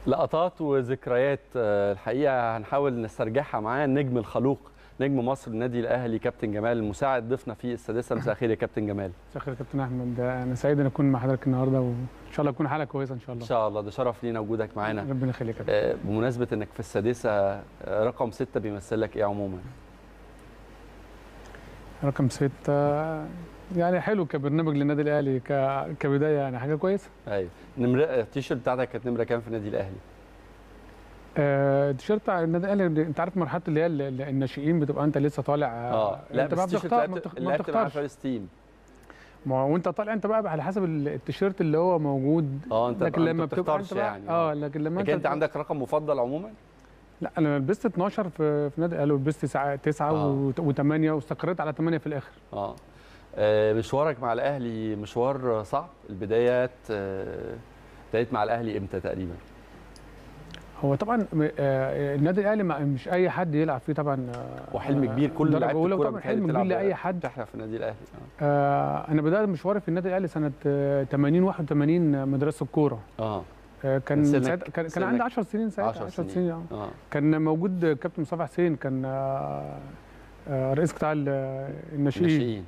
لقطات وذكريات آه، الحقيقه هنحاول نسترجعها معاه النجم الخلوق نجم مصر النادي الاهلي كابتن جمال المساعد ضيفنا في السادسه مساء الخير يا كابتن جمال مساء الخير يا كابتن احمد انا سعيد ان اكون مع حضرتك النهارده وان شاء الله تكون حلقه كويسه ان شاء ان الله شاء الله ده شرف لينا وجودك معانا ربنا يخليك يا كابتن آه، بمناسبه انك في السادسه آه، رقم ستة بيمثل لك ايه عموما رقم ستة يعني حلو كبرنامج للنادي الاهلي ك... كبدايه يعني حاجه كويسه ايوه نمره التيشيرت بتاعتك كانت نمره كام في النادي الاهلي آه، التيشيرت بتاع النادي الاهلي انت عارف مرحله اللي هي ال- ال- الناشئين بتبقى انت لسه طالع اه لا انت بس بقى التيشيرت بتختار ما لعبت بتخ- ما لعبت مع بتختارش فارس تيم ما هو وانت طالع انت بقى على حسب ال- التيشيرت اللي هو موجود اه انت لكن أنت لما بتبقى بتختارش انت بقى يعني اه لكن لما لكن انت بتبقى- عندك رقم مفضل عموما لا انا لبست 12 في في نادي الاهلي ولبست 9 9 آه. و8 واستقريت على 8 في الاخر اه آه، مشوارك مع الاهلي مشوار صعب البدايات آه، بدايت مع الاهلي امتى تقريبا هو طبعا م- آه، النادي الاهلي ما- مش اي حد يلعب فيه طبعا آه، وحلم كبير كل درجة لعيبه أولى، الكوره وطبعا بتهيألي حلم كبير بتلعب لاي حد تحلم في النادي الاهلي اه آه، انا بدات مشواري في النادي الاهلي سنه آه، 80 81 مدرسه الكوره اه آه، كان كان سنك- ساعتها كان, كان سنك عندي 10 سنين ساعتها 10 10 سنين. سنين آه. اه كان موجود كابتن مصطفى حسين كان آه، آه، رئيس قطاع ال- الناشئين ناشئين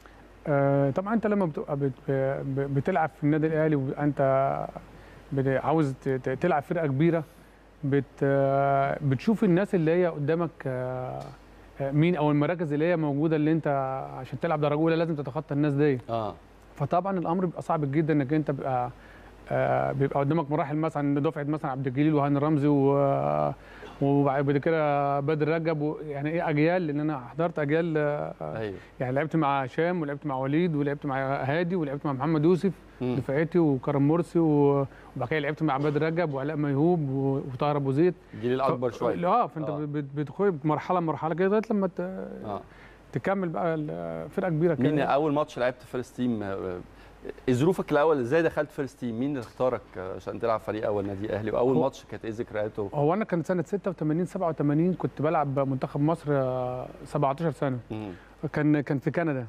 آه، طبعا انت لما بتبقى بت- ب- بتلعب في النادي الاهلي وانت بت- عاوز ت- ت- تلعب فرقه كبيره بت آه، بتشوف الناس اللي هي قدامك آه، آه، مين او المراكز اللي هي موجوده اللي انت عشان تلعب درجه اولى لازم تتخطى الناس دي اه فطبعا الامر بيبقى صعب جدا انك انت بيبقى آه، بيبقى قدامك مراحل مثلا دفعه مثلا عبد الجليل وهاني رمزي و وبعد كده بدر رجب و- يعني ايه اجيال لان انا حضرت اجيال آه، ايوه يعني لعبت مع هشام ولعبت مع وليد ولعبت مع هادي ولعبت مع محمد يوسف مم. دفعتي وكرم مرسي و- وبعد كده لعبت مع بدر رجب وعلاء ميهوب و- وطاهر ابو زيد الجيل الاكبر ف- شويه اه فانت آه. بت- بتدخل مرحله مرحله كده لغايه لما ت- اه تكمل بقى ال- فرقه كبيره مين كده اول ماتش لعبت فيرست تيم آه، إيه ظروفك الاول ازاي دخلت فيرست تيم مين اللي اختارك آه، عشان تلعب فريق اول نادي الاهلي واول هو- ماتش كانت ايه ذكرياته هو انا كان سنه 86 87 كنت بلعب منتخب مصر آه، 17 سنه مم. كان كان في كندا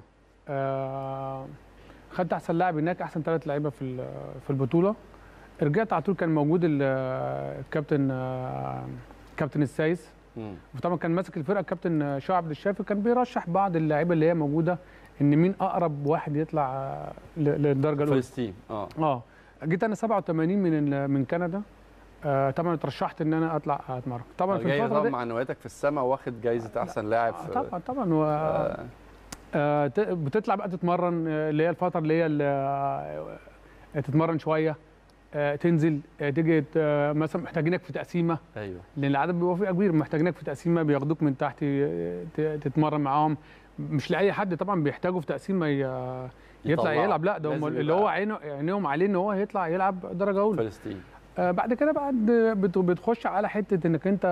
آه، خدت احسن لاعب هناك احسن ثلاث لعيبه في ال- في البطوله رجعت على طول كان موجود ال- الكابتن آه، كابتن السايس مم. وطبعا كان ماسك الفرقه الكابتن شاه عبد الشافي كان بيرشح بعض اللعيبه اللي هي موجوده ان مين اقرب واحد يطلع آه، ل- للدرجه الاولى فيرست تيم اه اه جيت انا 87 من ال- من كندا آه طبعا اترشحت ان انا اطلع اتمرن طبعا في جاي الفتره طبعا دي معنوياتك في السماء واخد جايزه احسن لاعب آه، في طبعا طبعا و... آه، آه ت- بتطلع بقى تتمرن آه، اللي هي الفتره اللي هي ال- آه، تتمرن شويه آه تنزل آه تيجي ت- آه، مثلا محتاجينك في تقسيمه ايوه لان العدد بيبقى فيه كبير محتاجينك في تقسيمه بياخدوك من تحت ي- ت- تتمرن معاهم مش لاي حد طبعا بيحتاجوا في تقسيمه ي- يطلع يطلعوا. يلعب لا ده هم لازم اللي يبقى هو عينه عينيهم عليه ان هو هيطلع يلعب درجه اولى فيرست تيم آه بعد كده بعد بت- بتخش على حته انك انت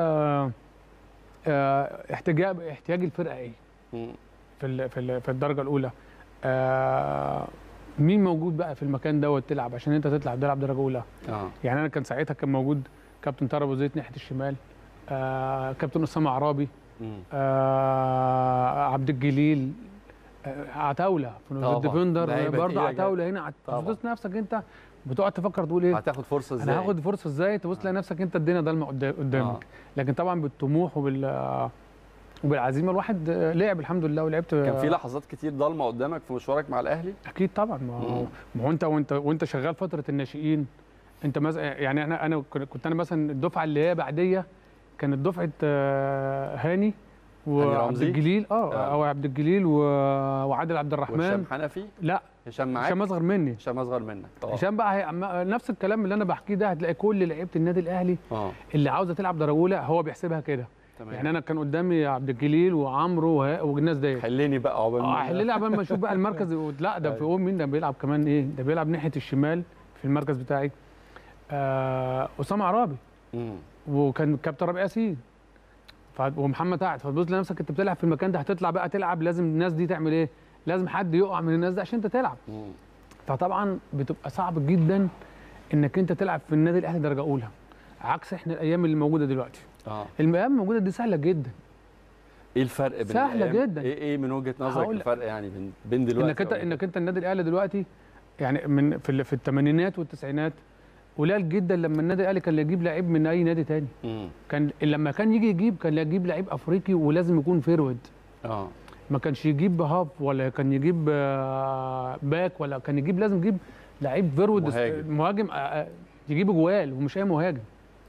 آه احتياج احتياج الفرقه ايه مم. في ال- في ال- في الدرجه الاولى آه مين موجود بقى في المكان دوت تلعب عشان انت تطلع تلعب درجه اولى اه يعني انا كان ساعتها كان موجود كابتن طارق ابو زيد ناحيه الشمال آه كابتن اسامه عرابي مم. آه عبد الجليل آه عتاوله في طبعاً. الديفندر لعيبة برضه تقيلة عتاوله هنا عت- طبعاً. تبص نفسك انت بتقعد تفكر تقول ايه هتاخد فرصه ازاي انا هاخد فرصه ازاي تبص تلاقي نفسك انت الدنيا ضلمه قدا- قدامك آه. لكن طبعا بالطموح وبال وبالعزيمه الواحد آه، لعب الحمد لله ولعبت كان في لحظات كتير ضلمه قدامك في مشوارك مع الاهلي اكيد طبعا ما هو مم. ما هو انت وانت وانت شغال فتره الناشئين انت مثلا يعني انا انا كنت كنت انا مثلا الدفعه اللي هي بعديه كانت دفعه آه، هاني وعبد رمزي؟ الجليل اه آه. او عبد الجليل و... وعادل عبد وهشام الرحمن حنفي لا هشام معاك هشام اصغر مني هشام اصغر منك اه هشام بقى هي... أما- نفس الكلام اللي انا بحكيه ده هتلاقي كل لعيبه النادي الاهلي اه اللي عاوزه تلعب درجه اولى هو بيحسبها كده تمام يعني انا كان قدامي عبد الجليل وعمرو وه- والناس ديت حلني بقى عقبال اه ما- احلل قبل ما اشوف بقى المركز لا ده في أيوة. قوم مين ده بيلعب كمان ايه ده بيلعب ناحيه الشمال في المركز بتاعي آه اسامه عرابي مم. وكان كابتن ربيع ياسين ف- ومحمد سعد فتبص لنفسك انت بتلعب في المكان ده هتطلع بقى تلعب لازم الناس دي تعمل ايه لازم حد يقع من الناس دي عشان انت تلعب مم. فطبعا بتبقى صعب جدا انك انت تلعب في النادي الاهلي درجه اولى عكس احنا الايام اللي موجوده دلوقتي اه الايام الموجوده دي سهله جدا ايه الفرق بين سهلة الأيام؟ جدا. ايه ايه من وجهه نظرك هقول لك. الفرق يعني بين بين دلوقتي انك انت وبين انك انت النادي الاهلي دلوقتي يعني من في ال- في الثمانينات والتسعينات قليل جدا لما النادي الاهلي كان يجيب لعيب من اي نادي تاني مم. كان لما كان يجي يجيب كان يجيب لعيب افريقي ولازم يكون فيرود اه ما كانش يجيب هاف ولا كان يجيب آه، باك ولا كان يجيب لازم يجيب لعيب فيرود مهاجم. مهاجم آه، آه، يجيب جوال ومش اي مهاجم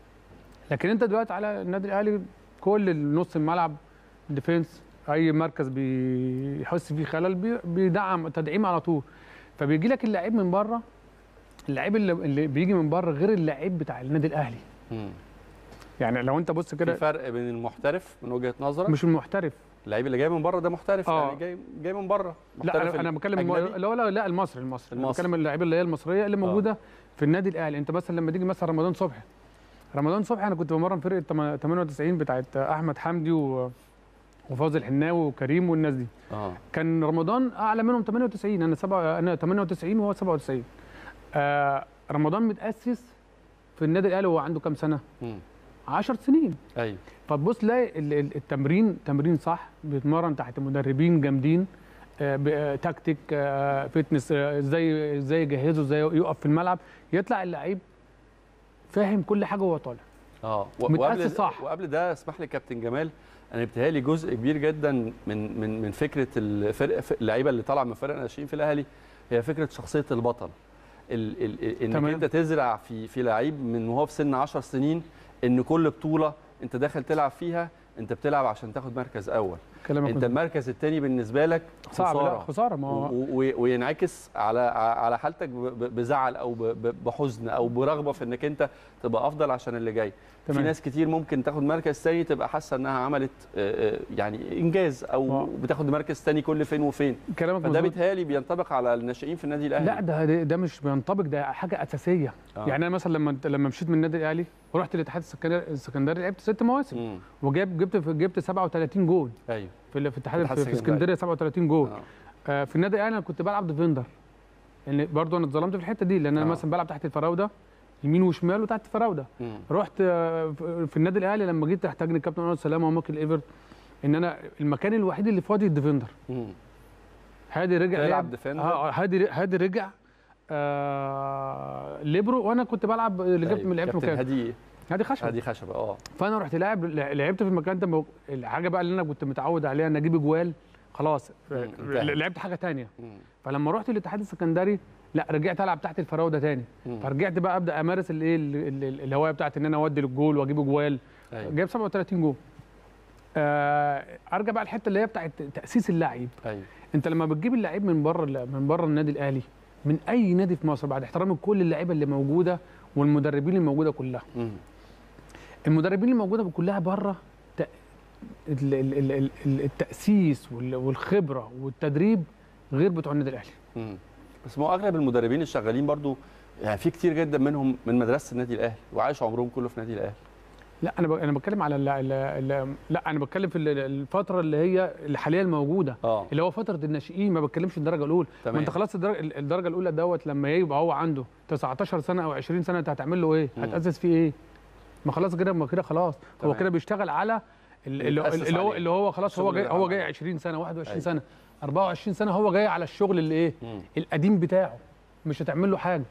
لكن انت دلوقتي على النادي الاهلي كل نص الملعب ديفنس اي مركز بيحس فيه خلل بي- بيدعم تدعيم على طول فبيجي لك اللعيب من بره اللعيب اللي, اللي بيجي من بره غير اللعيب بتاع النادي الاهلي مم. يعني لو انت بص في كده فرق بين المحترف من وجهه نظرك مش المحترف اللعيب اللي جاي من بره ده محترف آه. يعني جاي جاي من بره لا محترف انا انا بتكلم الأجنبي؟ لا لا لا المصري المصري انا المصري. بتكلم اللعيبه اللي هي المصريه اللي موجوده في النادي الاهلي انت مثلا لما تيجي مثلا رمضان صبحي رمضان صبحي انا كنت بمرن فرقه تم- 98 بتاعت احمد حمدي و وفوزي الحناوي وكريم والناس دي اه كان رمضان اعلى منهم 98 انا سبعة انا 98 وهو 97 آه رمضان متاسس في النادي الاهلي وهو عنده كام سنه مم. 10 سنين ايوه فتبص تلاقي ال- ال- التمرين تمرين صح بيتمرن تحت مدربين جامدين آه، ب- آه، تكتيك آه، فتنس آه، ازاي ازاي يجهزه ازاي يقف في الملعب يطلع اللعيب فاهم كل حاجه وهو طالع اه و- متأسس وقبل صح. وقبل ده اسمح لي كابتن جمال انا بتهيألي جزء كبير جدا من من من فكره الفرق ف- اللعيبه اللي طالعه من فرق الناشئين في الاهلي هي فكره شخصيه البطل ال ال ال انك تمام. انت تزرع في في لعيب من وهو في سن 10 سنين ان كل بطوله انت داخل تلعب فيها انت بتلعب عشان تاخد مركز اول كلامك انت مظبوط. المركز الثاني بالنسبه لك صعب لا خساره خساره ما هو و- و- وينعكس على على حالتك ب- ب- بزعل او ب- ب- بحزن او برغبه في انك انت تبقى افضل عشان اللي جاي في تمام. ناس كتير ممكن تاخد مركز تاني تبقى حاسه انها عملت آه، آه، يعني انجاز او آه. بتاخد مركز تاني كل فين وفين كلامك فده مظبوط بيتهيألي بينطبق على الناشئين في النادي الاهلي لا ده ده- ده مش بينطبق ده حاجه اساسيه آه. يعني انا مثلا لما لما مشيت من النادي الاهلي ورحت الاتحاد السكندري السكندري لعبت ست مواسم مم. وجاب جبت جبت 37 جول ايوه في ال- في الاتحاد الاتحاد في, في السكندري. اسكندريه 37 جول آه. آه، في النادي الاهلي انا كنت بلعب ديفندر يعني برضه انا اتظلمت في الحته دي لان انا آه. مثلا بلعب تحت الفراوده يمين وشمال وتحت الفراوده مم. رحت آه، في في النادي الاهلي لما جيت تحتاجني الكابتن انور سلامه ومايكل ايفرت ان انا المكان الوحيد اللي فاضي الديفندر مم. هادي رجع تلعب لعب ديفندر؟ اه هادي هادي رجع آه ليبرو وانا كنت بلعب اللي جبت أيوة. من لعبت كابتن مكان هدي هادي خشب هدي خشبه اه فانا رحت لاعب لعبت في المكان ده مو- الحاجه بقى اللي انا كنت متعود عليها ان اجيب جوال خلاص مم، انتهت. لعبت حاجه تانية مم. فلما رحت الاتحاد السكندري لا رجعت العب تحت الفراوده تاني مم. فرجعت بقى ابدا امارس الايه ال- ال- الهوايه بتاعت ان انا اودي للجول واجيب جوال ايوه جايب 37 جول آه ارجع بقى الحته اللي هي بتاعت تاسيس اللعيب ايوه انت لما بتجيب اللعيب من بره من بره النادي الاهلي من اي نادي في مصر بعد احترام كل اللعيبه اللي موجوده والمدربين اللي موجوده كلها مم. المدربين اللي موجوده كلها بره ت- ال- ال- ال- ال- ال- التاسيس وال- والخبره والتدريب غير بتوع النادي الاهلي مم. بس ما هو اغلب المدربين الشغالين برضو يعني في كتير جدا منهم من مدرسه النادي الاهلي وعايش عمرهم كله في النادي الاهلي لا انا ب- انا بتكلم على ال ال ال لا انا بتكلم في ال- الفتره اللي هي اللي حاليا موجوده اه اللي هو فتره الناشئين ما بتكلمش الدرجه الاولى ما تمام. انت خلاص الدرجه, الدرجة الاولى دوت لما يبقى هو عنده 19 سنه او 20 سنه انت هتعمل له ايه مم. هتاسس فيه ايه ما خلاص كده ما كده خلاص هو تمام. كده بيشتغل على ال- اللي, يتأسس اللي هو عليه. اللي هو خلاص هو الشغل جاي اللي هو عمله. جاي 20 سنه 21 أيوة. سنه 24 سنه هو جاي على الشغل اللي ايه مم. القديم بتاعه مش هتعمل له حاجه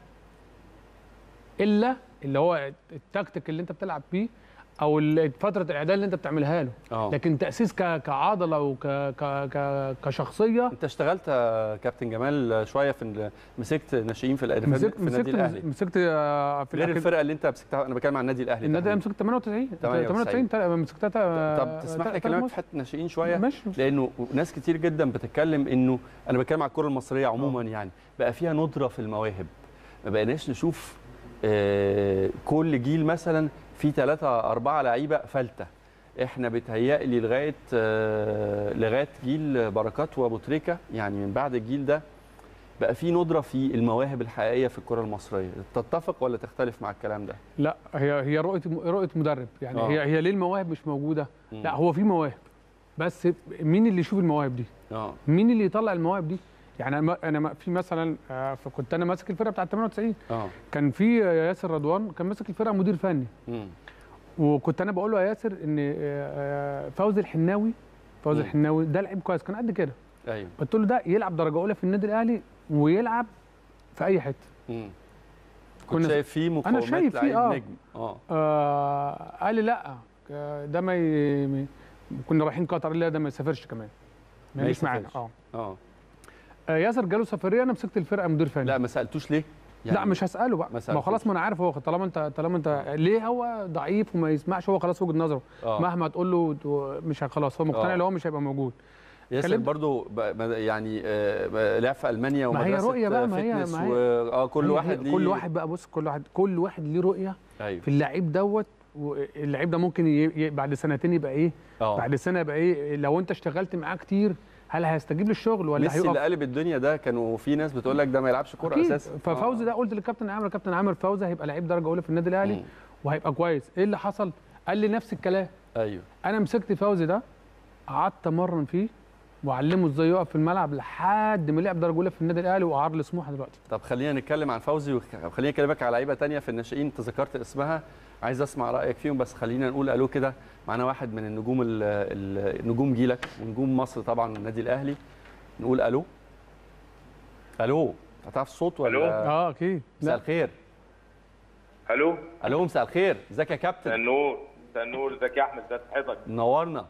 الا اللي هو التكتيك اللي انت بتلعب بيه او ال- فتره الاعداد اللي انت بتعملها له اه لكن تاسيس ك- كعضله وك ك ك كشخصيه انت اشتغلت يا كابتن جمال شويه في ال- مسكت ناشئين في الأهلي- مسكت في النادي مسكت الاهلي مسكت آه، في غير الأكاد- الفرقه اللي انت مسكتها انا بتكلم عن النادي الاهلي النادي انا تحديداً. مسكت 98 98. 98 تا- مسكتها تا- طب تسمح لي تا- اكلمك تا- في حته الناشئين شويه ماشي لانه ناس كتير جدا بتتكلم انه انا بتكلم على الكره المصريه عموما يعني بقى فيها ندره في المواهب ما بقيناش نشوف آه، كل جيل مثلا في ثلاثة أربعة لعيبة فلتة احنا بتهيألي لغاية آه، لغاية جيل بركات وأبو تريكة يعني من بعد الجيل ده بقى في ندرة في المواهب الحقيقية في الكرة المصرية تتفق ولا تختلف مع الكلام ده؟ لا هي هي رؤيه رؤيه مدرب يعني آه. هي هي ليه المواهب مش موجوده مم. لا هو في مواهب بس مين اللي يشوف المواهب دي اه مين اللي يطلع المواهب دي يعني انا انا ما- في مثلا آه، فكنت انا ماسك الفرقه بتاعت 98 اه كان في ياسر رضوان كان ماسك الفرقه مدير فني مم. وكنت انا بقول له يا ياسر ان آه، آه، فوزي الحناوي فوزي مم. الحناوي ده لعيب كويس كان قد كده ايوه قلت له ده يلعب درجه اولى في النادي الاهلي ويلعب في اي حته مم. كنت كنا- شايف فيه أنا مقومات شايف فيه، لعيب آه. نجم اه آه قال لي لا آه، ده ما ي... ما- كنا رايحين قطر قال لي لا ده ما يسافرش كمان ما ما يجيش معانا يسافرش. اه اه آه، ياسر جاله سفريه انا مسكت الفرقه مدير فني لا ما سالتوش ليه؟ لا مش هساله بقى ما ما سألتوش. خلاص ما انا عارف هو طالما انت طالما انت ليه هو ضعيف وما يسمعش هو خلاص وجهه نظره آه. مهما تقول له تو- مش ه- خلاص هو مقتنع آه. ان هو مش هيبقى موجود ياسر كلمت- برضو ب- ب- يعني آه، لعب في المانيا ما هي ومدرسه رؤية بقى، ما هي- فتنس ما هي- و... اه كل هي- واحد هي- ليه كل واحد بقى بص كل واحد كل واحد ليه رؤيه ايوه في اللعيب دوت واللعيب ده ممكن ي... ي... بعد سنتين يبقى ايه اه بعد سنه يبقى ايه لو انت اشتغلت معاه كتير هل هيستجيب للشغل ولا ميسي اللي هيقف قلب الدنيا ده كانوا في ناس بتقول لك ده ما يلعبش كوره أكيد. اساسا ففوزي ده قلت للكابتن عامر كابتن عامر فوزي هيبقى لعيب درجه اولى في النادي الاهلي مم. وهيبقى كويس ايه اللي حصل قال لي نفس الكلام ايوه انا مسكت فوزي ده قعدت امرن فيه وعلمه ازاي يقف في الملعب لحد ما لعب درجه اولى في النادي الاهلي وقعد لسموحه دلوقتي طب خلينا نتكلم عن فوزي وخلينا اكلمك على لعيبه تانية في الناشئين انت ذكرت اسمها عايز اسمع رايك فيهم بس خلينا نقول الو كده معانا واحد من النجوم ال- ال- نجوم جيلك ونجوم مصر طبعا النادي الاهلي نقول الو الو هتعرف الصوت ولا ألو؟ اه اكيد مساء الخير الو الو مساء الخير ازيك يا كابتن تنور تنور ازيك يا احمد ازي صحتك منورنا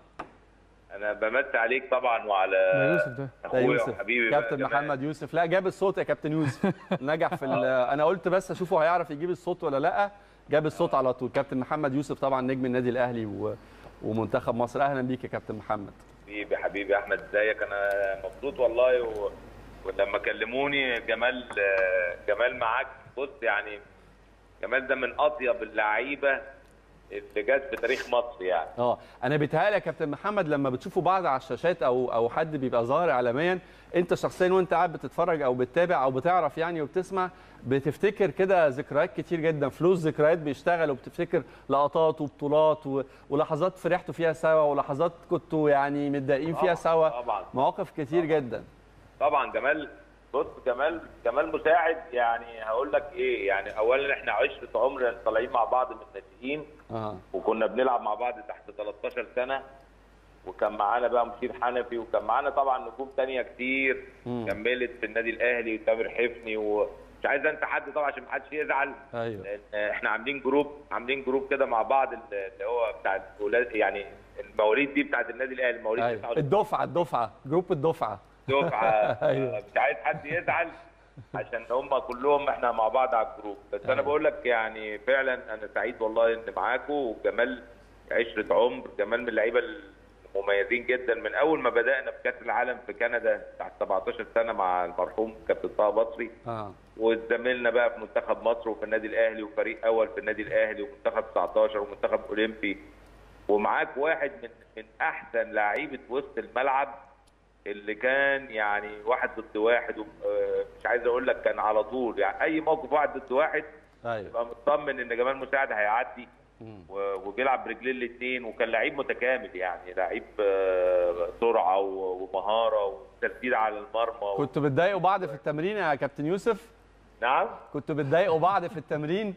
انا بمسي عليك طبعا ده وعلى يوسف ده ده اخويا يوسف وحبيبي بقى كابتن جمال. محمد يوسف لا جاب الصوت يا كابتن يوسف نجح في ال- انا قلت بس اشوفه هيعرف يجيب الصوت ولا لا جاب الصوت على طول كابتن محمد يوسف طبعا نجم النادي الاهلي و... ومنتخب مصر اهلا بيك يا كابتن محمد حبيبي حبيبي احمد ازيك انا مبسوط والله و... ولما كلموني جمال جمال معاك بص يعني جمال ده من اطيب اللعيبه اللي جت في تاريخ مصر يعني اه انا بيتهيألي يا كابتن محمد لما بتشوفوا بعض على الشاشات او او حد بيبقى ظاهر اعلاميا انت شخصيا وانت قاعد بتتفرج او بتتابع او بتعرف يعني وبتسمع بتفتكر كده ذكريات كتير جدا فلوس ذكريات بيشتغل وبتفتكر لقطات وبطولات و... ولحظات فرحتوا فيها سوا ولحظات كنتوا يعني متضايقين فيها طبعاً، سوا طبعا مواقف كتير جدا طبعا جمال بص جمال جمال مساعد يعني هقول لك ايه يعني اولا احنا عشره عمر طالعين مع بعض من الناشئين اه وكنا بنلعب مع بعض تحت 13 سنه وكان معانا بقى مشير حنفي وكان معانا طبعا نجوم تانية كتير مم. كملت في النادي الاهلي وتامر حفني ومش عايز انت حد طبعا عشان محدش يزعل ايوه لان احنا عاملين جروب عاملين جروب كده مع بعض اللي هو بتاع الولاد يعني المواليد دي بتاعت النادي الاهلي المواليد ايوه 99 الدفعه الدفعه جروب الدفعه دفعه أيوة. مش عايز حد يزعل عشان هم كلهم احنا مع بعض على الجروب بس أيوة. انا بقول لك يعني فعلا انا سعيد والله ان معاكم وجمال عشره عمر جمال من اللعيبه المميزين جدا من اول ما بدانا في كاس العالم في كندا تحت 17 سنه مع المرحوم كابتن طه بصري اه وزميلنا بقى في منتخب مصر وفي النادي الاهلي وفريق اول في النادي الاهلي ومنتخب 19 ومنتخب اولمبي ومعاك واحد من من احسن لعيبه وسط الملعب اللي كان يعني واحد ضد واحد وم- مش عايز اقول لك كان على طول يعني اي موقف واحد ضد واحد ايوه يبقى مطمن ان جمال مساعد هيعدي مم. و- وبيلعب برجلين الاثنين وكان لعيب متكامل يعني لعيب آه، سرعه و- ومهاره وتسديد على المرمى و... كنتوا بتضايقوا بعض في التمرين يا كابتن يوسف نعم كنتوا بتضايقوا بعض في التمرين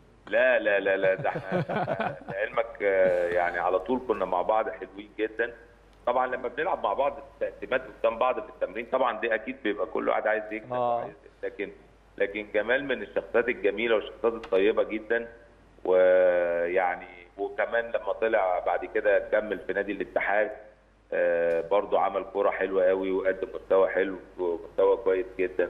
لا لا لا لا ده احنا لعلمك آه، يعني على طول كنا مع بعض حلوين جدا طبعا لما بنلعب مع بعض التقديمات قدام بعض في التمرين طبعا دي اكيد بيبقى كل واحد عايز يكسب آه. وعايز- لكن لكن جمال من الشخصيات الجميله والشخصيات الطيبه جدا ويعني وكمان لما طلع بعد كده كمل في نادي الاتحاد آه، برضو عمل كوره حلوه قوي وقدم مستوى حلو ومستوى كويس جدا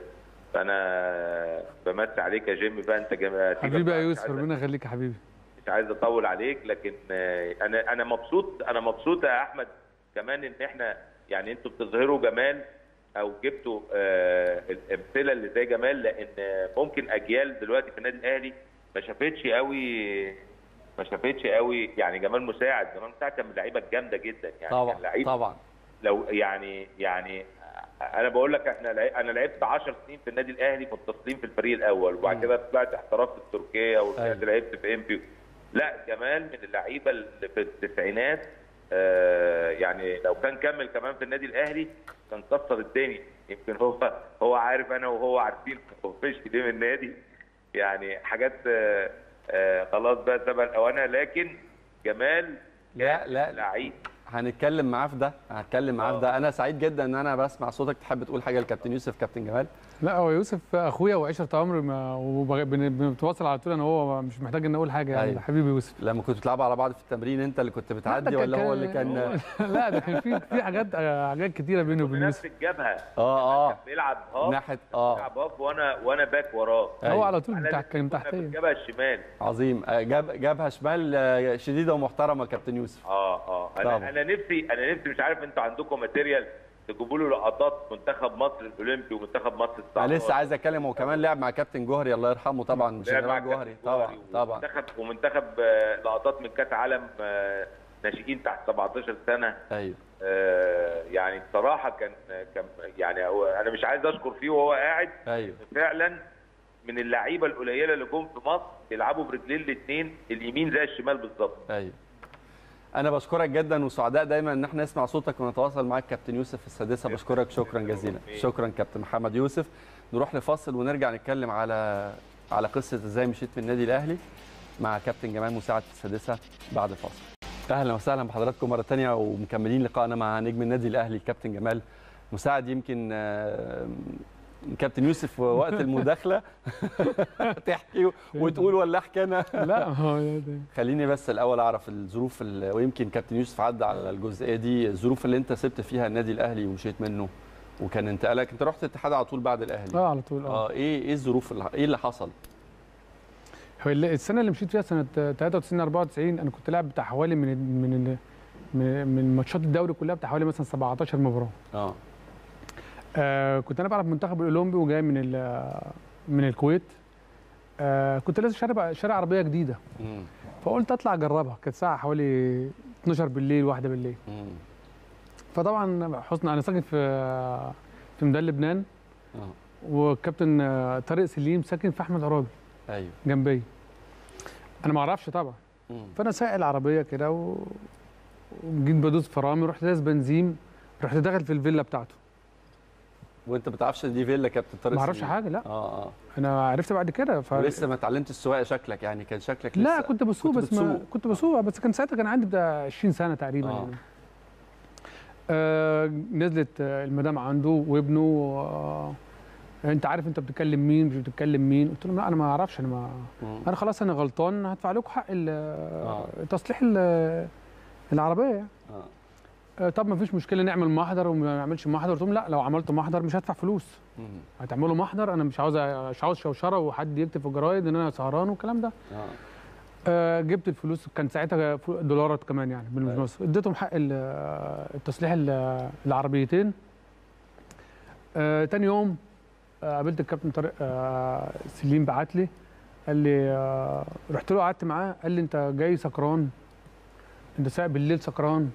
فانا بمسي عليك يا جيمي بقى انت جم... حبيبي يا مش يوسف عايز- ربنا يخليك يا حبيبي مش عايز اطول عليك لكن آه، انا انا مبسوط انا مبسوط يا احمد كمان ان احنا يعني انتوا بتظهروا جمال او جبتوا آه، الامثله اللي زي جمال لان آه، ممكن اجيال دلوقتي في النادي الاهلي ما شافتش قوي ما شافتش قوي يعني جمال مساعد جمال مساعد كان من اللعيبه الجامده جدا يعني طبعا كان لعيب طبعا لو يعني يعني انا بقول لك احنا لع- انا لعبت 10 سنين في النادي الاهلي متصلين في الفريق الاول وبعد مم. كده طلعت احترفت في تركيا أيوة. ورجعت لعبت في امبي لا جمال من اللعيبه اللي في التسعينات آه يعني لو كان كمل كمان في النادي الاهلي كان كسر الدنيا يمكن هو هو عارف انا وهو عارفين هو مشي ليه من النادي يعني حاجات آه آه خلاص بقى سبق الاوانها لكن جمال لا لا لعيب هنتكلم معاه في ده هنتكلم معاه في ده انا سعيد جدا ان انا بسمع صوتك تحب تقول حاجه لكابتن يوسف كابتن جمال لا هو يوسف اخويا وعشره عمري ما- وبغ- بن- بنتواصل على طول انا هو مش محتاج ان اقول حاجه يعني أيوة. حبيبي يوسف لما كنتوا بتلعبوا على بعض في التمرين انت اللي كنت بتعدي ده ولا كان- هو اللي كان هو- لا ده كان في في حاجات حاجات كتيره بينه وبين نفس يوسف الجبهه اه اه كان بيلعب هاف ناحيه اه بيلعب هاف وانا وانا باك وراه هو أيوة. على طول احنا بتاع الاتنين كان كنا في تحتيه الجبهه الشمال عظيم آه، جاب جابها شمال آه، شديده ومحترمه كابتن يوسف اه اه طبعا. انا انا نفسي انا نفسي مش عارف انتوا عندكم ماتيريال تجيبوا له لقطات منتخب مصر الاولمبي ومنتخب مصر انا 19 لسه عايز اتكلم هو كمان لعب مع كابتن جوهري الله يرحمه طبعا لعب مع جنرال جوهري كابتن طبعا جوهري طبعا ومنتخب ومنتخب آه، لقطات من كاس عالم آه، ناشئين تحت 17 سنه ايوه آه، يعني بصراحه كان كان يعني هو انا مش عايز اشكر فيه وهو قاعد ايوه فعلا من اللعيبه القليله اللي جم في مصر بيلعبوا برجلين الاثنين اليمين زي الشمال بالظبط ايوه انا بشكرك جدا وسعداء دايما ان احنا نسمع صوتك ونتواصل معاك كابتن يوسف في السادسه بشكرك شكرا جزيلا شكرا كابتن محمد يوسف نروح لفاصل ونرجع نتكلم على على قصه ازاي مشيت من النادي الاهلي مع كابتن جمال مساعد في السادسه بعد الفاصل اهلا وسهلا بحضراتكم مره تانية ومكملين لقائنا مع نجم النادي الاهلي كابتن جمال مساعد يمكن آه، كابتن يوسف وقت المداخله تحكي وتقول ولا احكي انا لا هو ده- خليني بس الاول اعرف الظروف ال- ويمكن كابتن يوسف عدى على الجزئيه دي الظروف اللي انت سبت فيها النادي الاهلي ومشيت منه وكان انتقالك انت رحت الاتحاد على طول بعد الاهلي اه على طول اه اه ايه ايه الظروف اللي ايه اللي حصل هو اللي- السنه اللي مشيت فيها سنه 93 94 انا كنت لاعب بتاع حوالي من من ال- من من ماتشات الدوري كلها بتاع حوالي مثلا 17 مباراه اه آه كنت انا بلعب المنتخب الاولمبي وجاي من ال- من الكويت آه كنت لازم شارع شارع عربيه جديده امم فقلت اطلع اجربها كانت ساعه حوالي 12 بالليل واحدة بالليل امم فطبعا حسن انا ساكن في في ميدان لبنان اه والكابتن آه، طارق سليم ساكن في احمد عرابي ايوه جنبي انا ما اعرفش طبعا مم. فانا سايق العربيه كده و... وجيت بدوس فرامل رحت داس بنزين رحت داخل في الفيلا بتاعته وانت ما تعرفش دي فيلا كابتن طارق ما اعرفش سليم. حاجه لا اه اه انا عرفت بعد كده ف... ولسه ما اتعلمتش السواقه شكلك يعني كان شكلك لسه لا كنت بسوق كنت بس ما بتسوق. كنت بسوق بس كان ساعتها كان عندي بتاع 20 سنه تقريبا آه. آه. يعني آه نزلت آه، المدام عنده وابنه آه انت عارف انت بتتكلم مين مش بتتكلم مين قلت لهم لا انا ما اعرفش انا ما مم. انا خلاص انا غلطان هدفع لكم حق ال- تصليح ال- العربيه يعني اه آه، طب ما فيش مشكله نعمل محضر وما نعملش محضر قلت لهم لا لو عملت محضر مش هدفع فلوس مم. هتعملوا محضر انا مش عاوز مش عاوز شوشره وحد يكتب في الجرايد ان انا سهران والكلام ده اه آه، جبت الفلوس كان ساعتها فلو- دولارات كمان يعني أيوة. بالمصر اديتهم حق ال- التصليح ال- العربيتين آه، تاني يوم آه، قابلت الكابتن طارق آه، سليم بعت لي قال لي آه، رحت له قعدت معاه قال لي انت جاي سكران انت سايق بالليل سكران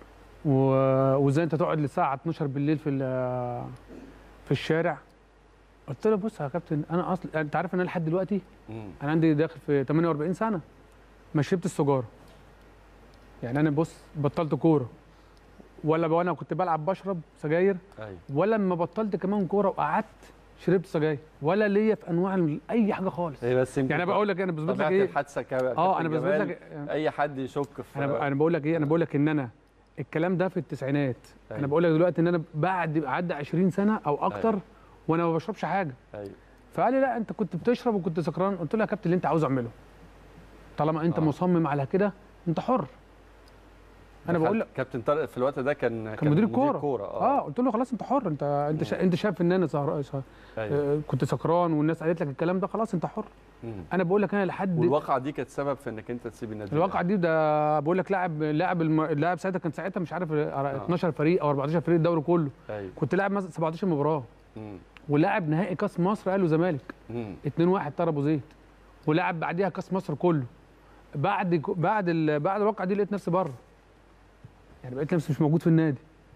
و- وازاي انت تقعد للساعه 12 بالليل في ال- في الشارع قلت له بص يا كابتن انا اصلا انت عارف ان انا لحد دلوقتي مم. انا عندي داخل في 48 سنه ما شربت السجاره يعني انا بص بطلت كوره ولا ب- وانا كنت بلعب بشرب سجاير ايوه ولا لما بطلت كمان كوره وقعدت شربت سجاير ولا ليا في انواع ال- اي حاجه خالص هي بس يمكن يعني انا بقول لك انا بثبت لك طبيعه ايه الحادثه كا- اه كابتن انا بثبت جمال، لك اي حد يشك في انا ب- انا بقول لك ايه انا بقول لك ان انا الكلام ده في التسعينات أيوة. انا بقول لك دلوقتي ان انا بعد عدى 20 سنه او اكتر أيوة. وانا ما بشربش حاجه ايوه فقال لي لا انت كنت بتشرب وكنت سكران قلت له يا كابتن اللي انت عاوز اعمله طالما انت آه. آه. مصمم على كده انت حر انا دخلت- بقول لك كابتن طارق في الوقت ده كان كان مدير كوره كوره اه قلت له خلاص انت حر انت انت شا... انت شايف ان انا سهر... سهر... ايوه آه كنت سكران والناس قالت لك الكلام ده خلاص انت حر مم. انا بقول لك انا لحد والواقعه دي كانت سبب في انك انت تسيب النادي الواقعه دي ده بقول لك لاعب لاعب الم... اللاعب ساعتها كان ساعتها مش عارف آه. 12 فريق او 14 فريق الدوري كله ايوه كنت لاعب مثلا 17 مباراه مم. ولاعب نهائي كاس مصر قالوا زمالك مم. 2-1 طار ابو زيد ولعب بعديها كاس مصر كله بعد بعد ال... بعد الواقعه دي لقيت نفسي بره يعني بقيت نفسي مش موجود في النادي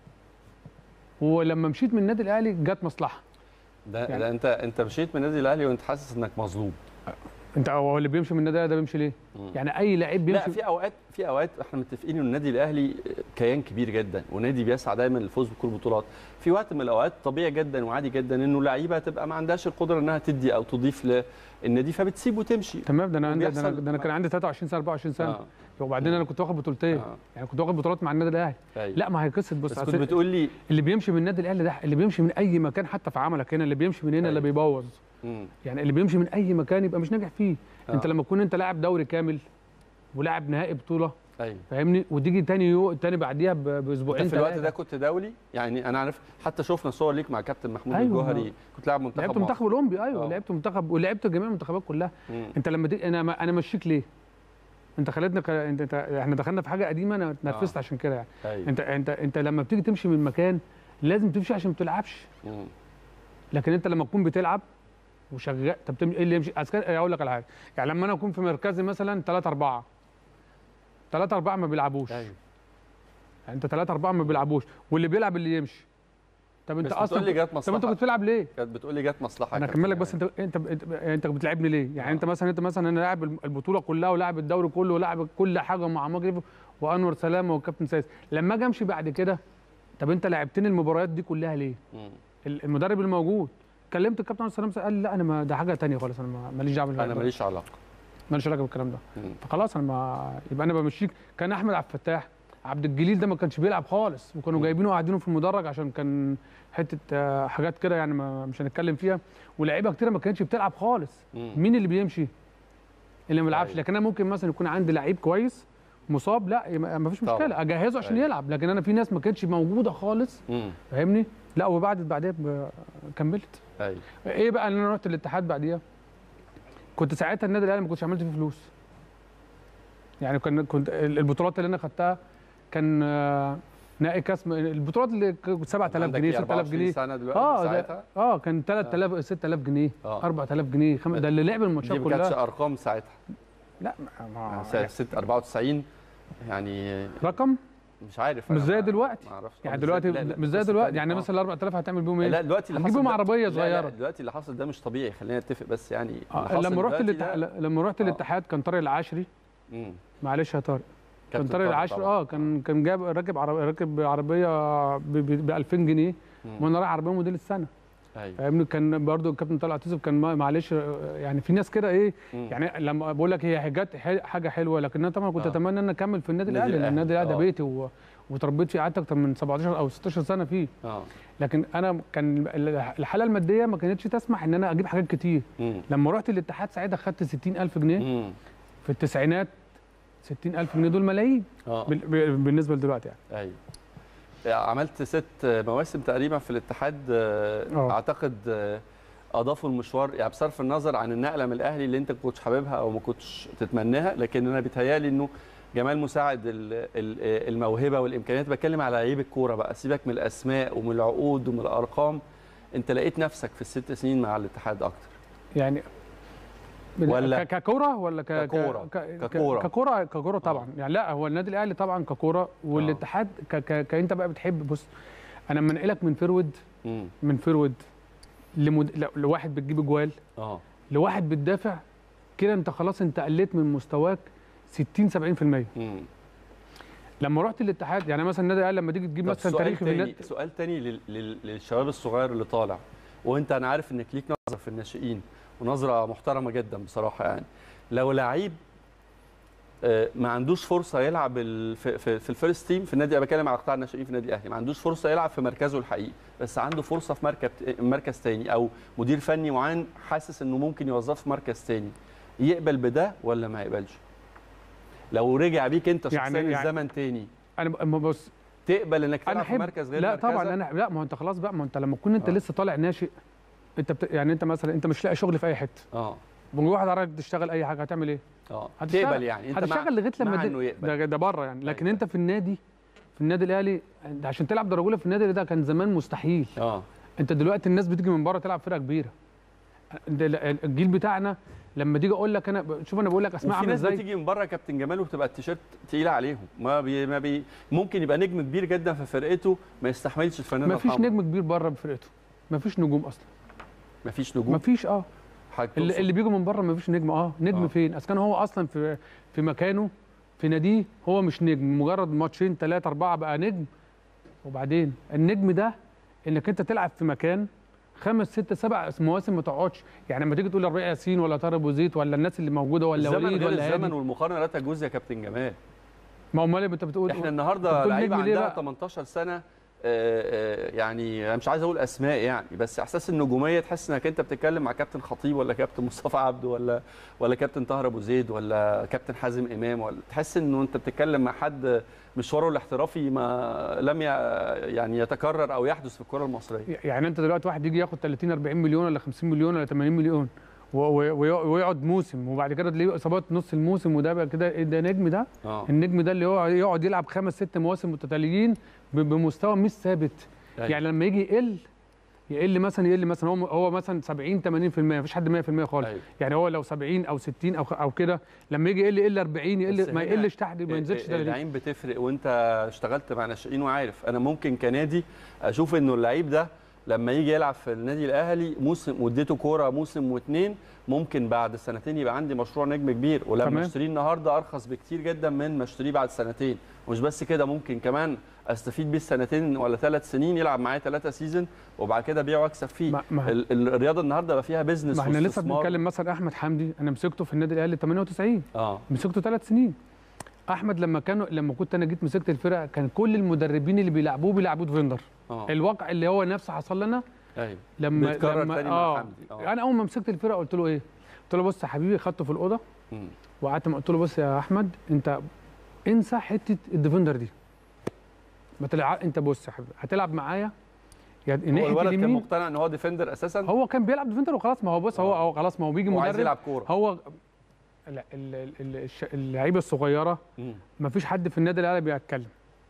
ولما مشيت من النادي الاهلي جت مصلحه ده, يعني- ده انت انت مشيت من النادي الاهلي وانت حاسس انك مظلوم انت هو اللي بيمشي من النادي الاهلي ده بيمشي ليه؟ مم. يعني اي لعيب لا بيمشي في اوقات في اوقات احنا متفقين ان النادي الاهلي كيان كبير جدا ونادي بيسعى دايما للفوز بكل البطولات في وقت من الاوقات طبيعي جدا وعادي جدا انه لعيبه تبقى ما عندهاش القدره انها تدي او تضيف للنادي فبتسيب وتمشي تمام ده انا عندي ده انا, وبيحصل- ده أنا كان عندي 23 سنه 24 سنه آه. وبعدين انا كنت واخد بطولتين آه. يعني كنت واخد بطولات مع النادي الاهلي أيوة. لا ما هي قصه بص بس أصل كنت بتقول لي اللي بيمشي من النادي الاهلي ده اللي بيمشي من اي مكان حتى في عملك هنا اللي بيمشي من هنا اللي أيوة. بيبوظ مم. يعني اللي بيمشي من اي مكان يبقى مش ناجح فيه آه. انت لما تكون انت لاعب دوري كامل ولاعب نهائي بطوله ايوه فاهمني وتيجي تاني يو تاني بعديها ب- انت باسبوعين في الوقت تلاتة. ده كنت دولي يعني انا عارف حتى شفنا صور ليك مع كابتن محمود أيوة. الجوهري كنت لاعب منتخب لعبت مصر. منتخب اولمبي ايوه آه. لعبت منتخب ولعبت جميع المنتخبات كلها مم. انت لما تيجي انا ما انا مشيك ليه؟ انت خلتنا ك... انت... انت احنا دخلنا في حاجه قديمه انا اتنرفزت آه. عشان كده يعني ايوه انت انت انت لما بتيجي تمشي من مكان لازم تمشي عشان ما تلعبش مم. لكن انت لما تكون بتلعب وشغال طب تمشي ايه اللي يمشي أسكن... اقول لك على حاجه يعني لما انا اكون في مركزي مثلا 3 4 3 4 ما بيلعبوش ايوه يعني انت 3 4 ما بيلعبوش واللي بيلعب اللي يمشي طب انت بس بتقول لي اصلا جت طب انت مصلحه كنت بتلعب ليه؟ كانت بتقول لي جت مصلحه انا يا كابتن اكمل لك بس يعني. انت انت انت, انت بتلعبني ليه؟ يعني آه. انت مثلا انت مثلا انا لاعب البطوله كلها ولاعب الدوري كله ولاعب كل حاجه مع مجري وانور سلامه والكابتن سيد لما اجي امشي بعد كده طب انت لعبتني المباريات دي كلها ليه؟ مم. المدرب الموجود كلمت الكابتن انور سلامه قال لي لا انا ما ده حاجه ثانيه خالص انا ما- ماليش دعوه انا بالكلام ده. ماليش علاقه ماليش علاقه بالكلام ده مم. فخلاص انا ما يبقى انا بمشيك كان احمد عبد الفتاح عبد الجليل ده ما كانش بيلعب خالص وكانوا مم. جايبينه وقاعدينه في المدرج عشان كان حته آه، حاجات كده يعني ما مش هنتكلم فيها ولاعيبه كتيره ما كانتش بتلعب خالص مم. مين اللي بيمشي اللي ما بيلعبش أيوة. لكن انا ممكن مثلا يكون عندي لعيب كويس مصاب لا ما فيش طبعا. مشكله اجهزه عشان أيوة. يلعب لكن انا في ناس ما كانتش موجوده خالص مم. فاهمني لا وبعد بعدها ب- كملت ايوه ايه بقى اللي انا رحت الاتحاد بعديها كنت ساعتها النادي الاهلي ما كنتش عملت فيه فلوس يعني كان كنت البطولات اللي انا خدتها كان آه، نهائي كاس البطولات اللي كانت 7000 عندك جنيه إيه، 6000 24 جنيه سنه دلوقتي اه ده ساعتها اه كان 3000 6000 جنيه آه. 4000 جنيه خم... ده اللي لعب دي الماتشات ما كانتش كلها ارقام ساعتها لا ما- ما سنه 6 94 يعني رقم مش عارف مش أنا زي ما- دلوقتي. ما اعرفش يعني آه، دلوقتي لا، لا، مش زي قصة دلوقتي تانية. يعني آه. مثلا ال 4000 هتعمل بيهم ايه؟ لا دلوقتي اللي حصل هتجيبهم ده- عربيه لا، لا، صغيره دلوقتي اللي حصل ده مش طبيعي خلينا نتفق بس يعني اللي آه حصل لما رحت دلوقتي الاتحاد ده- لما رحت آه. الاتحاد كان طارق العشري مم. معلش يا طارق كان كابتن طارق طارق العشري طبعاً. اه كان كان جاب راكب عربيه راكب عربيه ب 2000 جنيه مم. وانا رايح عربيه موديل السنه ايوه فاهمني كان برضو الكابتن طلعت يوسف كان ما- معلش آه، يعني في ناس كده ايه مم. يعني لما بقول لك هي حاجات ح- حاجه حلوه لكن انا طبعا كنت آه. اتمنى ان أنا اكمل في النادي النادي الاهلي لان النادي الاهلي ده الأهلي، آه. بيتي و... وتربيت فيه قعدت اكتر من 17 او 16 سنه فيه اه لكن انا كان الحاله الماديه ما كانتش تسمح ان انا اجيب حاجات كتير مم. لما رحت الاتحاد ساعتها خدت 60000 جنيه مم. في التسعينات 60000 جنيه دول ملايين اه بال- ب- بالنسبه لدلوقتي يعني ايوه عملت ست مواسم تقريبا في الاتحاد آه، آه. اعتقد آه، اضافوا المشوار يعني بصرف النظر عن النقله من الاهلي اللي انت ما كنتش حاببها او ما كنتش تتمناها لكن انا بيتهيالي انه جمال مساعد ال- ال- الموهبه والامكانيات بتكلم على لعيب الكوره بقى سيبك من الاسماء ومن العقود ومن الارقام انت لقيت نفسك في الست سنين مع الاتحاد اكتر يعني ولا- ك- ككوره ولا ك... ك- ككورة. ك... ك- ككورة. ككوره ككوره طبعا يعني لا هو النادي الاهلي طبعا ككوره والاتحاد ك... ك... كانت بقى بتحب بص انا منقلك من فيرود امم من فيرود لمد... ل- لواحد بتجيب جوال اه لواحد بتدافع كده انت خلاص انت قلت من مستواك 60 70% امم لما رحت الاتحاد يعني مثلا النادي الاهلي لما تيجي تجيب طب مثلا سؤال تاريخي في تاني النادي سؤال تاني لل- لل- للشباب الصغير اللي طالع وانت انا عارف انك ليك نظره في الناشئين ونظره محترمه جدا بصراحه يعني لو لعيب آه، ما عندوش فرصه يلعب ال- في, في, في الفيرست تيم في النادي انا بتكلم على قطاع الناشئين في النادي الاهلي ما عندوش فرصه يلعب في مركزه الحقيقي بس عنده فرصه في مركز مركز تاني او مدير فني معين حاسس انه ممكن يوظفه في مركز تاني يقبل بده ولا ما يقبلش لو رجع بيك انت شخصيا يعني- يعني- الزمن تاني انا ب- أما بص تقبل انك انا تلعب في احب مركز غير لا مركزك؟ طبعا انا لا ما هو انت خلاص بقى ما هو انت لما تكون انت آه. لسه طالع ناشئ انت بت... يعني انت مثلا انت مش لاقي شغل في اي حته اه واحد عرفك تشتغل اي حاجه هتعمل ايه؟ اه هتشتغل- تقبل يعني انت مع- هتشتغل لغايه مع لما انه دي... يقبل ده, ده بره يعني لكن أيوة. انت في النادي في النادي الاهلي انت عشان تلعب درجه اولى في النادي ده كان زمان مستحيل اه انت دلوقتي الناس بتيجي من بره تلعب فرقه كبيره ده ال- الجيل بتاعنا لما تيجي اقول لك انا ب- شوف انا بقول لك اسماء وفي عامله ناس ازاي بتيجي من بره كابتن جمال وبتبقى التيشيرت تقيله عليهم ما بي ما بي ممكن يبقى نجم كبير جدا في فرقته ما يستحملش الفنانه ما فيش الحمراء. نجم كبير بره بفرقته ما فيش نجوم اصلا ما فيش ما نجوم فيش اه حضرتك اللي, تقصد- اللي بيجوا من بره ما فيش نجم اه نجم آه. آه. فين اذا كان هو اصلا في في مكانه في ناديه هو مش نجم مجرد ماتشين ثلاثه اربعه بقى نجم وبعدين النجم ده انك انت تلعب في مكان خمس ست سبع مواسم ما تقعدش يعني لما تيجي تقول ربيع ياسين ولا طارق ابو زيد ولا الناس اللي موجوده ولا الزمن وليد غير ولا الزمن هادي والمقارنه لا تجوز يا كابتن جمال ما امال إيه انت بتقول احنا أنت النهارده بتقول لعيبه نجم ليه عندها بقى؟ 18 سنه آه، آه، يعني انا مش عايز اقول اسماء يعني بس احساس النجوميه تحس انك انت بتتكلم مع كابتن خطيب ولا كابتن مصطفى عبده ولا ولا كابتن طاهر ابو زيد ولا كابتن حازم امام ولا تحس انه انت بتتكلم مع حد مشواره الاحترافي ما لم ي- يعني يتكرر او يحدث في الكره المصريه يعني انت دلوقتي واحد يجي ياخد 30 40 مليون ولا 50 مليون ولا 80 مليون و- و- ويق- ويقعد موسم وبعد كده تلاقيه اصابات نص الموسم وده بقى كده ايه ده نجم ده اه النجم ده اللي هو يقعد يلعب خمس ست مواسم متتاليين ب- بمستوى مش ثابت أيوة. يعني لما يجي يقل يقل مثلا يقل مثلا هو هو مثلا 70 80% مفيش حد 100% خالص أيوة. يعني هو لو 70 او 60 او خ- او كده لما يجي يقل يقل 40 بس يقل ما هنا يقلش تحت ما ينزلش 30 اللعيب بتفرق وانت اشتغلت مع ناشئين وعارف انا ممكن كنادي اشوف انه اللعيب ده لما يجي يلعب في النادي الاهلي موسم واديته كوره موسم واثنين ممكن بعد سنتين يبقى عندي مشروع نجم كبير ولما تمام. اشتريه النهارده ارخص بكتير جدا من ما اشتريه بعد سنتين ومش بس كده ممكن كمان استفيد بيه السنتين ولا ثلاث سنين يلعب معايا ثلاثه سيزون وبعد كده ابيعه واكسب فيه ما- ما- ال- ال- الرياضه النهارده بقى فيها بيزنس ما احنا لسه واستثمار. بنتكلم مثلا احمد حمدي انا مسكته في النادي الاهلي 98 اه مسكته ثلاث سنين احمد لما كانوا لما كنت انا جيت مسكت الفرقه كان كل المدربين اللي بيلعبوه بيلعبوه ديفندر اه الواقع اللي هو نفسه حصل لنا ايوه لما بيتكرر لما تاني مع اه حمدي. آه. انا اول ما مسكت الفرقه قلت له ايه قلت له بص يا حبيبي خدته في الاوضه مم. وقعدت معاه، قلت له بص يا احمد انت انسى حته الديفندر دي ما تلعب انت بص يا حبيبي هتلعب معايا يا هو ناحيه الولد كان اليمين مقتنع ان هو ديفندر اساسا هو كان بيلعب ديفندر وخلاص ما هو بص هو آه. هو خلاص ما هو بيجي هو عايز مدرب يلعب كوره هو لا ال- ال- ال- الش- اللعيبه الصغيره مم. ما فيش حد في النادي الاهلي بيتكلم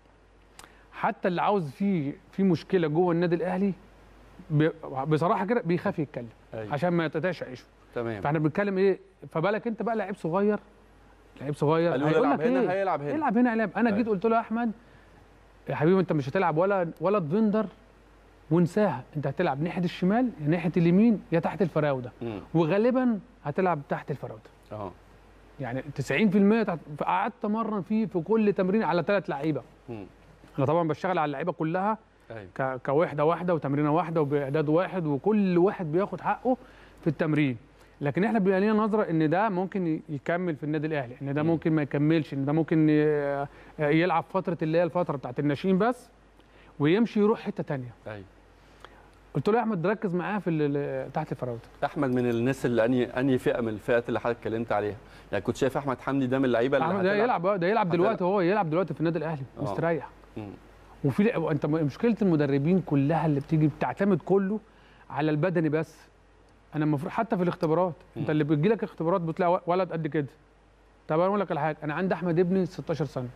حتى اللي عاوز فيه في مشكله جوه النادي الاهلي بي- بصراحه كده بيخاف يتكلم أيوة. عشان ما يتقطعش عيشه تمام فاحنا بنتكلم ايه فبالك انت بقى لعيب صغير لعيب صغير قالوا هيقول يلعب لك هنا ايه هيلعب هنا العب هنا العب انا أيوة. جيت قلت له يا احمد يا حبيبي انت مش هتلعب ولا ولا ديفندر وانساها انت هتلعب ناحيه الشمال يا ناحيه اليمين يا تحت الفراوده مم. وغالبا هتلعب تحت الفراوده اه يعني 90% تحت قعدت امرن فيه في كل تمرين على ثلاث لعيبه مم. انا طبعا بشتغل على اللعيبه كلها ايوه ك- كوحده واحده وتمرينه واحده وباعداد واحد وكل واحد بياخد حقه في التمرين لكن احنا بيبقى لنا نظره ان ده ممكن ي- يكمل في النادي الاهلي ان ده مم. ممكن ما يكملش ان ده ممكن ي- يلعب فتره اللي هي الفتره بتاعت الناشئين بس ويمشي يروح حته تانية ايوه قلت له يا احمد ركز معاه في ال- تحت الفراوده احمد من الناس اللي انهي انهي فئه من الفئات اللي حضرتك اتكلمت عليها يعني كنت شايف احمد حمدي ده من اللعيبه اللي احمد ده هتلعب- يلعب ده يلعب هتلعب. دلوقتي هو يلعب دلوقتي في النادي الاهلي آه. مستريح مم. وفي انت مشكله المدربين كلها اللي بتيجي بتعتمد كله على البدني بس انا المفروض حتى في الاختبارات انت مم. اللي بتجي لك اختبارات بتلاقي ولد قد كده طب انا اقول لك على حاجه انا عندي احمد ابني 16 سنه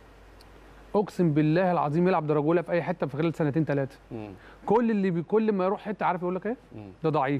اقسم بالله العظيم يلعب درجه اولى في اي حته في خلال سنتين ثلاثه مم. كل اللي بي كل ما يروح حته عارف يقول لك ايه مم. ده ضعيف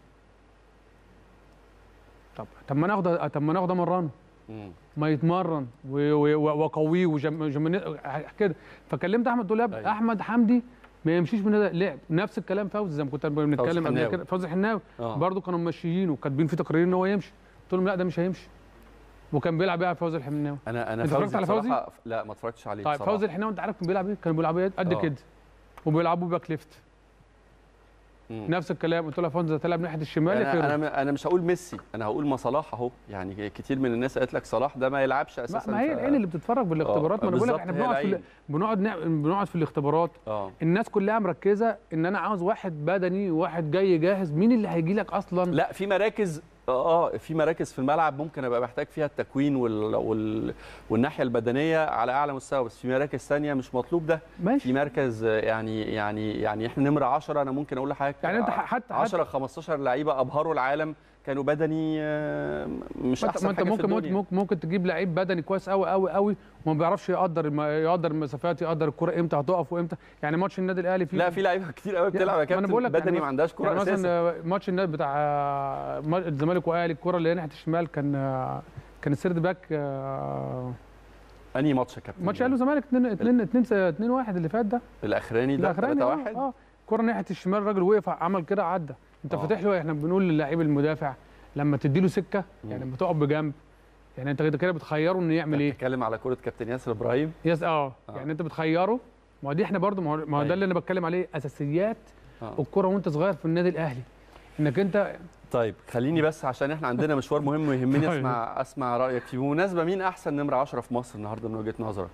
طب طب ما ناخد طب ما ناخد امرنه مم. ما يتمرن و- و- واقويه وجم... جم... كده فكلمت احمد قلت له يا ابني أيوة. احمد حمدي ما يمشيش من هذا لعب نفس الكلام فوزي زي ما كنت بنتكلم قبل حناوي. كده فوزي حناوي اه برضه كانوا ممشيينه وكاتبين في تقرير ان هو يمشي قلت لهم لا ده مش هيمشي وكان بيلعب ايه فوزي الحناوي انا انا أنت اتفرجت على فوزي؟ بصراحة- لا ما اتفرجتش عليه طيب بصراحة. فوزي الحناوي انت عارف كان بيلعب ايه كان بيلعب ايه قد آه. كده وبيلعبوا باك ليفت مم. نفس الكلام قلت له يا فوزي هتلعب ناحيه الشمال يا انا فيرو انا انا مش هقول ميسي انا هقول ما صلاح اهو يعني كتير من الناس قالت لك صلاح ده ما يلعبش ما, اساسا ما هي ف- العين اللي بتتفرج بالاختبارات ما انا بقول لك بالظبط، احنا هي بنقعد في ال- العين. بنقعد نع- بنقعد في الاختبارات اه الناس كلها مركزه ان انا عاوز واحد بدني وواحد جاي جاهز مين اللي هيجي لك اصلا لا في مراكز اه في مراكز في الملعب ممكن ابقى محتاج فيها التكوين وال... وال... والناحيه البدنيه على اعلى مستوى بس في مراكز ثانيه مش مطلوب ده في ماشي مركز آه، يعني يعني يعني احنا نمره 10 انا ممكن اقول لحضرتك يعني انت ح- حتى 10 15 لعيبه ابهروا العالم كانوا بدني آه، مش ما انت- احسن ما انت حاجه في ممكن الدنيا. ممكن ممكن تجيب لعيب بدني كويس قوي قوي قوي وما بيعرفش يقدر الم... يقدر المسافات يقدر الكره امتى هتقف وامتى يعني ماتش النادي الاهلي فيه لا في لعيبه كتير قوي بتلعب يا ما أنا كابتن بقول لك بدني يعني ما عندهاش كوره يعني اساسا مثلا ماتش النادي بتاع ما- الزمالك واهلي الكره اللي هي ناحيه الشمال كان كان السيرد باك آه، انهي ماتش يا كابتن ماتش اهلي وزمالك 2 2 2 2 1 اللي فات ده الاخراني ده الاخراني 3 اه 1 اه كره ناحيه الشمال الراجل وقف عمل كده عدى انت آه. فاتح له احنا بنقول للاعيب المدافع لما تدي له سكه يعني لما تقف بجنب يعني انت كده بتخيره انه يعمل ايه بتتكلم على كره كابتن ياسر ابراهيم يس اه آه. يعني انت بتخيره ما هو دي احنا برضو ما هو ما هو أيوة. ده اللي انا بتكلم عليه اساسيات آه. الكره وانت صغير في النادي الاهلي انك انت طيب خليني بس عشان احنا عندنا مشوار مهم ويهمني طيب. اسمع اسمع رايك فيه بمناسبه مين احسن نمره 10 في مصر النهارده من وجهه نظرك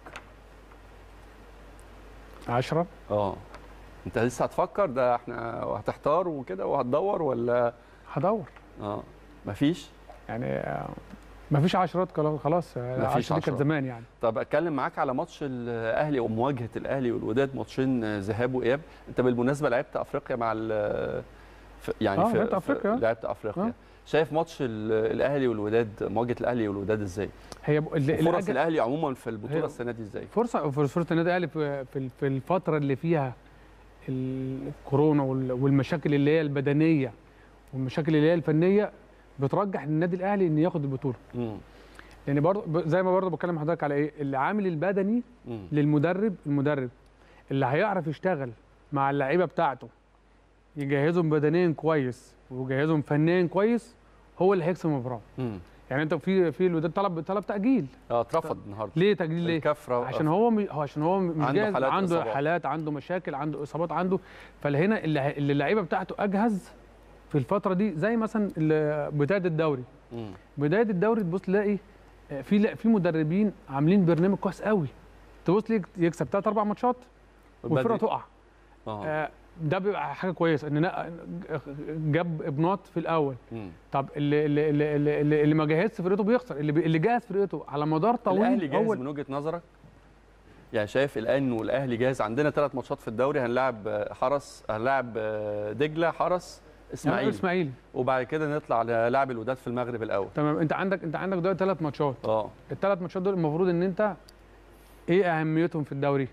10 اه انت لسه هتفكر ده احنا هتحتار وكده وهتدور ولا هدور اه مفيش يعني آه، ما فيش عشرات خلاص خلاص مفيش 10 دي كانت عشرات. زمان يعني طب اتكلم معاك على ماتش الاهلي او مواجهه الاهلي والوداد ماتشين ذهاب واياب انت بالمناسبه لعبت افريقيا مع ال في- يعني آه، في لعبت في- أفريقيا. لعبت افريقيا آه. شايف ماتش ال- الاهلي والوداد مواجهه الاهلي والوداد ازاي هي ب- اللي اللي فرص أجل- الاهلي عموما في البطوله هي- السنه دي ازاي فرصه فرصه النادي الاهلي في في- في الفتره اللي فيها الكورونا وال- والمشاكل اللي هي البدنيه والمشاكل اللي هي الفنيه بترجح النادي الاهلي انه ياخد البطوله مم. لان برضه ب- زي ما برضه بكلم حضرتك على ايه العامل البدني مم. للمدرب المدرب اللي هيعرف يشتغل مع اللعيبه بتاعته يجهزهم بدنيا كويس ويجهزهم فنيا كويس هو اللي هيكسب المباراه مم. يعني انت في في الوداد طلب طلب تاجيل اه اترفض النهارده ليه تاجيل ليه الكفره عشان هو م- هو عشان هو مش عنده جاهز حالات عنده إصابات. حالات عنده مشاكل عنده اصابات عنده فهنا اللي اللي اللعيبه بتاعته اجهز في الفتره دي زي مثلا ال- بدايه الدوري مم. بدايه الدوري تبص تلاقي آه، في لا- في مدربين عاملين برنامج كويس قوي تبص ليك يكسب ثلاث اربع ماتشات والفرقه بدري. تقع اه آه، ده بيبقى حاجه كويسه ان نا- جاب ابناط في الاول مم. طب اللي اللي اللي, اللي, اللي ما جهزش فرقته بيخسر اللي بي- اللي جهز فرقته على مدار طويل الاهلي جاهز هو من وجهه نظرك يعني شايف الان والاهلي جاهز عندنا ثلاث ماتشات في الدوري هنلاعب آه، حرس هنلاعب آه، دجله حرس اسماعيل اسماعيل وبعد كده نطلع للاعب الوداد في المغرب الاول تمام انت عندك انت عندك دلوقتي ثلاث ماتشات اه الثلاث ماتشات دول المفروض ان انت ايه اهميتهم في الدوري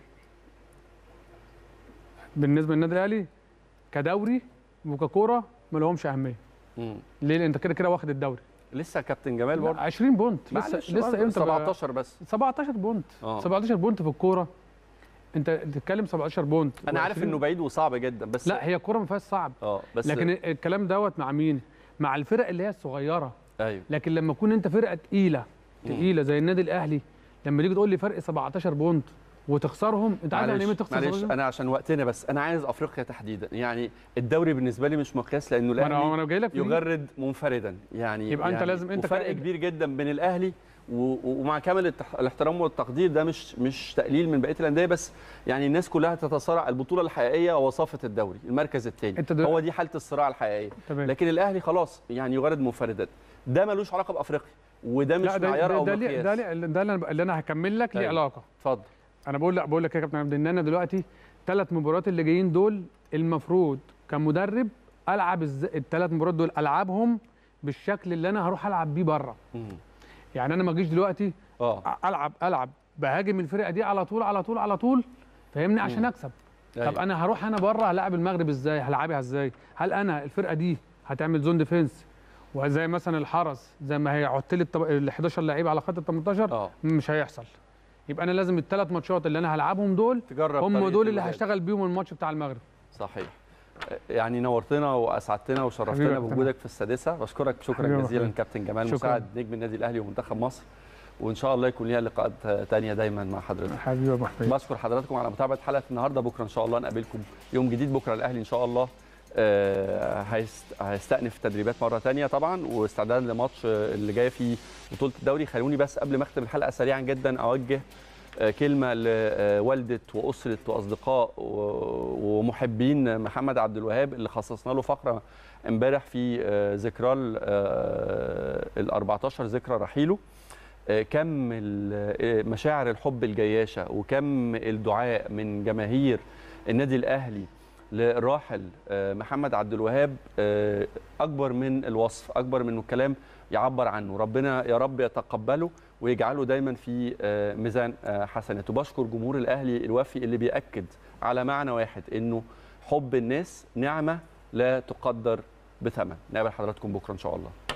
بالنسبه للنادي الاهلي كدوري وككوره ما لهمش اهميه مم. ليه لان انت كده كده واخد الدوري لسه كابتن جمال لا، برضه 20 بونت لسه معلش لسه برضه امتى بقى؟ 17 بس 17 بونت اه 17 بونت في الكوره انت بتتكلم 17 بونت انا عارف و20 انه بعيد وصعب جدا بس لا هي الكوره ما فيهاش صعب اه بس لكن الكلام دوت مع مين مع الفرق اللي هي الصغيره ايوه لكن لما تكون انت فرقه تقيله تقيله زي النادي الاهلي لما تيجي تقول لي فرق 17 بونت وتخسرهم انت عارف يعني ايه معلش تخسر معلش 17 انا عشان وقتنا بس انا عايز افريقيا تحديدا يعني الدوري بالنسبه لي مش مقياس لانه ما انا الاهلي انا جاي لك في دي. يغرد منفردا يعني يبقى أنت يعني لازم- أنت وفرق كان- كبير جدا بين الاهلي و- و- ومع كامل التح- الاحترام والتقدير ده مش مش تقليل من بقيه الانديه بس يعني الناس كلها تتصارع البطوله الحقيقيه وصافه الدوري المركز الثاني أنت دلوقتي- هو دي حاله الصراع الحقيقيه تمام لكن الاهلي خلاص يعني يغرد منفردا ده ملوش علاقه بافريقيا وده مش لا ده معيار ده, او ده, ليه- مقياس ده, ليه- ده اللي انا اللي انا هكمل لك ليه أيوة. علاقه اتفضل انا بقول لك بقول لك يا كابتن عبد ان انا دلوقتي ثلاث مباريات اللي جايين دول المفروض كمدرب العب الثلاث مباريات دول العبهم بالشكل اللي انا هروح العب بيه بره مم. يعني انا ما اجيش دلوقتي اه أ- العب العب بهاجم الفرقه دي على طول على طول على طول فاهمني عشان مم. اكسب طب أيوة. انا هروح انا بره هلاعب المغرب ازاي هلعبها ازاي هل انا الفرقه دي هتعمل زون ديفense وزي مثلا الحرس زي ما هي عدت لي ال 11 لعيب على خط ال 18 اه مش هيحصل يبقى انا لازم الثلاث ماتشات اللي انا هلعبهم دول تجرب هم طريقة دول اللي الولاد. هشتغل بيهم الماتش بتاع المغرب صحيح يعني نورتنا واسعدتنا حبيبي وشرفتنا يا كابتن. بوجودك في السادسه بشكرك شكرا حبيبي يا جزيلا محمد. كابتن جمال شكراً. مساعد نجم النادي الاهلي ومنتخب مصر وان شاء الله يكون ليها لقاءات تانية دايما مع حضرتك حبيبي يا ابو حميد بشكر حضراتكم على متابعه حلقه النهارده بكره ان شاء الله نقابلكم يوم جديد بكره الاهلي ان شاء الله آه، هيست- هيستأنف تدريبات مره تانية طبعا واستعداد لماتش آه، اللي جاي في بطوله الدوري خلوني بس قبل ما اختم الحلقه سريعا جدا اوجه آه، كلمه لوالده واسره واصدقاء و- ومحبين محمد عبد الوهاب اللي خصصنا له فقره امبارح في آه، ذكرى ال 14 ذكرى رحيله آه، كم ال- آه، مشاعر الحب الجياشه وكم الدعاء من جماهير النادي الاهلي للراحل آه، محمد عبد الوهاب آه، اكبر من الوصف اكبر من إنه الكلام يعبر عنه ربنا يا رب يتقبله ويجعله دايما في آه، ميزان آه، حسناته بشكر جمهور الاهلي الوفي اللي بياكد على معنى واحد انه حب الناس نعمه لا تقدر بثمن نقابل حضراتكم بكره ان شاء الله